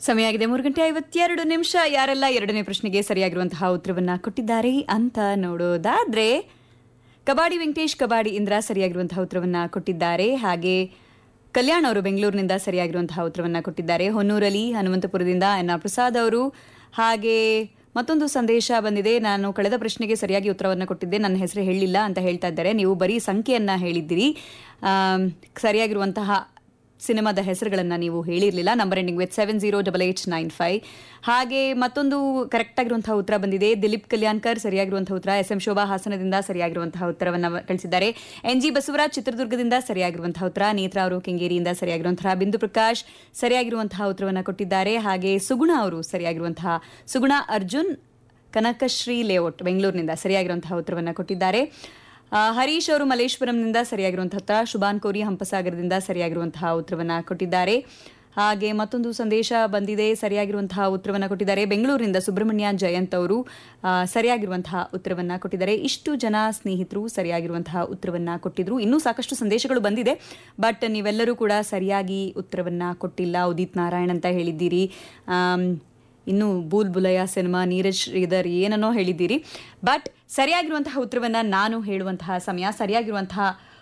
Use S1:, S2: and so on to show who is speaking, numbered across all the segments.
S1: ಸಮಯ ಆಗಿದೆ ಮೂರು ಗಂಟೆ ಐವತ್ತೆರಡು ನಿಮಿಷ ಯಾರೆಲ್ಲ ಎರಡನೇ ಪ್ರಶ್ನೆಗೆ ಸರಿಯಾಗಿರುವಂತಹ ಉತ್ತರವನ್ನ ಕೊಟ್ಟಿದ್ದಾರೆ ಅಂತ ನೋಡೋದಾದ್ರೆ ಕಬಾಡಿ ವೆಂಕಟೇಶ್ ಕಬಾಡಿ ಇಂದ್ರ ಸರಿಯಾಗಿರುವಂತಹ ಉತ್ತರವನ್ನ ಕೊಟ್ಟಿದ್ದಾರೆ ಹಾಗೆ ಕಲ್ಯಾಣ್ ಅವರು ಬೆಂಗಳೂರಿನಿಂದ ಸರಿಯಾಗಿರುವಂತಹ ಉತ್ತರವನ್ನ ಕೊಟ್ಟಿದ್ದಾರೆ ಹೊನ್ನೂರಲ್ಲಿ ಹನುಮಂತಪುರದಿಂದ ಎನ್ ಆರ್ ಪ್ರಸಾದ್ ಅವರು ಹಾಗೆ ಮತ್ತೊಂದು ಸಂದೇಶ ಬಂದಿದೆ ನಾನು ಕಳೆದ ಪ್ರಶ್ನೆಗೆ ಸರಿಯಾಗಿ ಉತ್ತರವನ್ನು ಕೊಟ್ಟಿದ್ದೆ ನನ್ನ ಹೆಸರು ಹೇಳಿಲ್ಲ ಅಂತ ಹೇಳ್ತಾ ಇದ್ದಾರೆ ನೀವು ಬರೀ ಸಂಖ್ಯೆಯನ್ನ ಹೇಳಿದ್ದೀರಿ ಆಮ್, ಸರಿಯಾಗಿರುವಂತಹ ಸಿನಿಮಾದ ಹೆಸರುಗಳನ್ನು ನೀವು ಹೇಳಿರಲಿಲ್ಲ number ending with seven zero double eight nine five ಹಾಗೆ ಮತ್ತೊಂದು ಕರೆಕ್ಟ್ ಆಗಿರುವಂತಹ ಉತ್ತರ ಬಂದಿದೆ ದಿಲೀಪ್ ಕಲ್ಯಾಣ್ಕರ್ ಸರಿಯಾಗಿರುವಂತಹ ಉತ್ತರ ಎಸ್ ಎಂ ಶೋಭಾ ಹಾಸನದಿಂದ ಸರಿಯಾಗಿರುವಂತಹ ಉತ್ತರವನ್ನು ಕಳಿಸಿದ್ದಾರೆ ಎನ್ ಜಿ ಬಸವರಾಜ್ ಚಿತ್ರದುರ್ಗದಿಂದ ಸರಿಯಾಗಿರುವಂತಹ ಉತ್ತರ ನೇತ್ರ ಅವರು ಕೆಂಗೇರಿಯಿಂದ ಸರಿಯಾಗಿರುವಂತಹ ಬಿಂದು ಪ್ರಕಾಶ್ ಸರಿಯಾಗಿರುವಂತಹ ಉತ್ತರವನ್ನು ಕೊಟ್ಟಿದ್ದಾರೆ ಹಾಗೆ ಸುಗುಣ ಅವರು ಸರಿಯಾಗಿರುವಂತಹ ಸುಗುಣ ಅರ್ಜುನ್ ಕನಕಶ್ರೀ ಲೇಔಟ್ ಬೆಂಗಳೂರಿನಿಂದ ಸರಿಯಾಗಿರುವಂತಹ ಉತ್ತರವನ್ನು ಕೊಟ್ಟಿದ್ದಾರೆ ಆ, ಹರೀಶ್ ಅವರು ಮಲೇಶ್ವರಂನಿಂದ ಸರಿಯಾಗಿರುವಂತಹ ಉತ್ತರ ಶುಭಾನ್ ಕೋರಿ ಹಂಪಸಾಗರದಿಂದ ಸರಿಯಾಗಿರುವಂತಹ ಉತ್ತರವನ್ನ ಕೊಟ್ಟಿದ್ದಾರೆ ಹಾಗೆ ಮತ್ತೊಂದು ಸಂದೇಶ ಬಂದಿದೆ ಸರಿಯಾಗಿರುವಂತಹ ಉತ್ತರವನ್ನ ಕೊಟ್ಟಿದ್ದಾರೆ ಬೆಂಗಳೂರಿನಿಂದ ಸುಬ್ರಹ್ಮಣ್ಯ ಜಯಂತ್ ಅವರು ಆ, ಸರಿಯಾಗಿರುವಂತಹ ಉತ್ತರವನ್ನ ಕೊಟ್ಟಿದ್ದಾರೆ ಇಷ್ಟು ಜನ ಸ್ನೇಹಿತರು ಸರಿಯಾಗಿರುವಂತಹ ಉತ್ತರವನ್ನ ಕೊಟ್ಟಿದ್ರು ಇನ್ನೂ ಸಾಕಷ್ಟು ಸಂದೇಶಗಳು ಬಂದಿದೆ ಬಟ್ ನೀವೆಲ್ಲರೂ ಕೂಡ ಸರಿಯಾಗಿ ಉತ್ತರವನ್ನ ಕೊಟ್ಟಿಲ್ಲ ಉದಿತ್ ನಾರಾಯಣ್ ಅಂತ ಹೇಳಿದ್ದೀರಿ ಆಮ್, ಇನ್ನು ಬೂಲ್ ಬುಲಯ ಸಿನಿಮಾ ನೀರಜ್ ಶ್ರೀಧರ್ ಏನನ್ನೋ ಹೇಳಿದ್ದೀರಿ ಬಟ್ ಸರಿಯಾಗಿರುವಂತಹ ಉತ್ತರವನ್ನ ನಾನು ಹೇಳುವಂತಹ ಸಮಯ ಸರಿಯಾಗಿರುವಂತಹ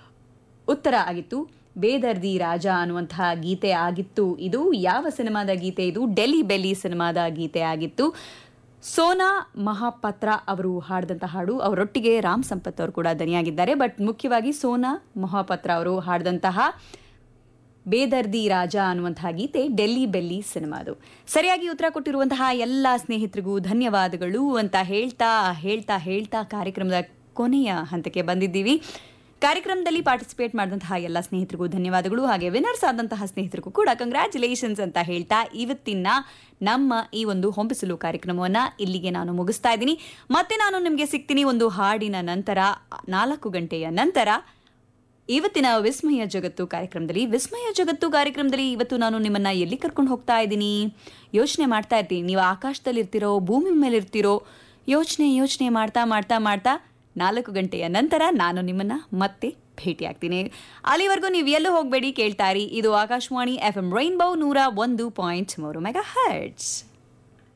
S1: ಉತ್ತರ ಆಗಿತ್ತು ಬೇದರ್ದಿ ರಾಜ ಅನ್ನುವಂತಹ ಗೀತೆ ಆಗಿತ್ತು ಇದು ಯಾವ ಸಿನಿಮಾದ ಗೀತೆ ಇದು ಡೆಲ್ಲಿ ಬೆಲ್ಲಿ ಸಿನಿಮಾದ ಗೀತೆ ಆಗಿತ್ತು ಸೋನಾ ಮಹಾಪಾತ್ರ ಅವರು ಹಾಡಿದಂತಹ ಹಾಡು ಅವರೊಟ್ಟಿಗೆ ರಾಮ್ ಸಂಪತ್ ಅವರು ಕೂಡ ದನಿಯಾಗಿದ್ದಾರೆ ಬಟ್ ಮುಖ್ಯವಾಗಿ ಸೋನಾ ಮಹಾಪಾತ್ರ ಅವರು ಹಾಡಿದಂತಹ ಬೇದರ್ದಿ ರಾಜ ಅನ್ನುವಂತಹ ಗೀತೆ ಡೆಲ್ಲಿ ಬೆಲ್ಲಿ ಸಿನಿಮಾದು ಸರಿಯಾಗಿ ಉತ್ತರ ಕೊಟ್ಟಿರುವಂತಹ ಎಲ್ಲ ಸ್ನೇಹಿತರಿಗೂ ಧನ್ಯವಾದಗಳು ಅಂತ ಹೇಳ್ತಾ ಹೇಳ್ತಾ ಹೇಳ್ತಾ ಕಾರ್ಯಕ್ರಮದ ಕೊನೆಯ ಹಂತಕ್ಕೆ ಬಂದಿದ್ದೀವಿ ಕಾರ್ಯಕ್ರಮದಲ್ಲಿ ಪಾರ್ಟಿಸಿಪೇಟ್ ಮಾಡಿದಂತಹ ಎಲ್ಲ ಸ್ನೇಹಿತರಿಗೂ ಧನ್ಯವಾದಗಳು ಹಾಗೆ ವಿನರ್ಸ್ ಆದಂತಹ ಸ್ನೇಹಿತರಿಗೂ ಕೂಡ ಕಂಗ್ರ್ಯಾಚುಲೇಷನ್ಸ್ ಅಂತ ಹೇಳ್ತಾ ಇವತ್ತಿನ ನಮ್ಮ ಈ ಒಂದು ಹೊಂಬಿಸಲು ಕಾರ್ಯಕ್ರಮವನ್ನ ಇಲ್ಲಿಗೆ ನಾನು ಮುಗಿಸ್ತಾ ಇದ್ದೀನಿ ಮತ್ತೆ ನಾನು ನಿಮಗೆ ಸಿಗ್ತೀನಿ ಒಂದು ಹಾಡಿನ ನಂತರ ನಾಲ್ಕು ಗಂಟೆಯ ನಂತರ ಇವತ್ತಿನ ವಿಸ್ಮಯ ಜಗತ್ತು ಕಾರ್ಯಕ್ರಮದಲ್ಲಿ ವಿಸ್ಮಯ ಜಗತ್ತು ಕಾರ್ಯಕ್ರಮದಲ್ಲಿ ಇವತ್ತು ನಾನು ನಿಮ್ಮನ್ನ ಎಲ್ಲಿ ಕರ್ಕೊಂಡು ಹೋಗ್ತಾ ಇದ್ದೀನಿ ಯೋಚನೆ ಮಾಡ್ತಾ ಇರ್ತೀನಿ ನೀವು ಆಕಾಶದಲ್ಲಿ ಇರ್ತಿರೋ ಭೂಮಿ ಮೇಲೆ ಇರ್ತಿರೋ ಯೋಚನೆ ಯೋಚನೆ ಮಾಡ್ತಾ ಮಾಡ್ತಾ ಮಾಡ್ತಾ ನಾಲ್ಕು ಗಂಟೆಯ ನಂತರ ನಾನು ನಿಮ್ಮನ್ನ ಮತ್ತೆ ಭೇಟಿ ಆಗ್ತೀನಿ ಅಲ್ಲಿವರೆಗೂ ನೀವು ಎಲ್ಲೂ ಹೋಗಬೇಡಿ ಕೇಳ್ತಾರಿ ಇದು ಆಕಾಶವಾಣಿ ಎಫ್ ಎಂ ರೈನ್ಬೋ ನೂರ ಒಂದು ಪಾಯಿಂಟ್ ಮೂರು ಮೆಗಾ ಹರ್ಟ್ಸ್